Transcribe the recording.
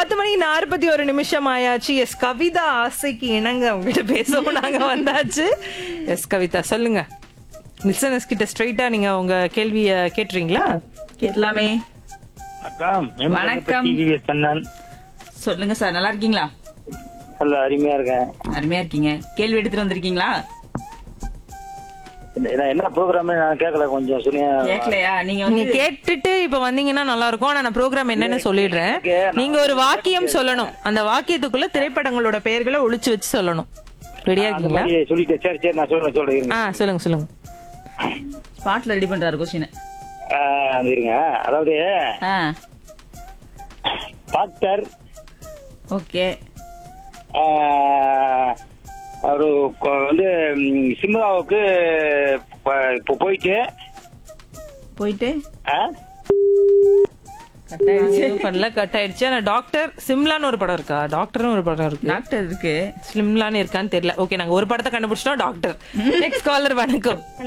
பத்து மணிக்கு நாற்பத்தி ஒரு நிமிஷம் ஆயாச்சு எஸ் கவிதா ஆசைக்கு இணங்க உங்ககிட்ட பேசவும் நாங்க வந்தாச்சு எஸ் கவிதா சொல்லுங்க லிசனர்ஸ் கிட்ட ஸ்ட்ரைட்டா நீங்க உங்க கேள்விய கேட்டுறீங்களா கேட்கலாமே அக்கா வணக்கம். டிவிஎஸ் கண்ணன் சொல்லுங்க சார் நல்லா இருக்கீங்களா நல்ல அருமையா இருக்கேன் அருமையா இருக்கீங்க கேள்வி எடுத்துட்டு வந்திருக்கீங்களா என்ன- என்ன ப்ரோக்ராம் நான் கேட்கல கொஞ்சம் சொன்னீங்க கேட்கலையா நீங்க நீங்க வந்து கேட்டுட்டு இப்ப வந்தீங்கன்னா நல்லா இருக்கும் ஆனா நான் ப்ரோக்ராம் என்னன்னு சொல்லிடுறேன் நீங்க ஒரு வாக்கியம் சொல்லணும் அந்த வாக்கியத்துக்குள்ள திரைப்படங்களோட பெயர்களை ஒளிச்சு வச்சு சொல்லணும் ரெடியா அந்த இருக்கீங்களா மாதிரி சொல்லிட்டேன் சரி சரி நான் சொல்றேன் சொல்றேன் இருங்க ஆ சொல்லுங்க சொல்லுங்க ஸ்பாட்ல ரெடி பண்றாரு கொஸ்டின் ஆ, அது இருங்க அதாவது டாக்டர் ஓகே ஆ, அவரு கொ- வந்து ம், சிம்லாவுக்கு ப- இப்போ போயிட்டு போயிட்டு ஆ, கட் ஆயிடுச்சு எதுவும் பண்ணல கட் ஆயிடுச்சு ஆனா டாக்டர் சிம்லான்னு ஒரு படம் இருக்கா டாக்டர்னு ஒரு படம் இருக்கு டாக்டர் இருக்கு ஸ்லிம்லான்னு இருக்கான்னு தெரியல ஓகே நாங்க ஒரு படத்தை கண்டுபிடிச்சிட்டோம் டாக்டர் நெக்ஸ்ட் காலர் வணக்கம்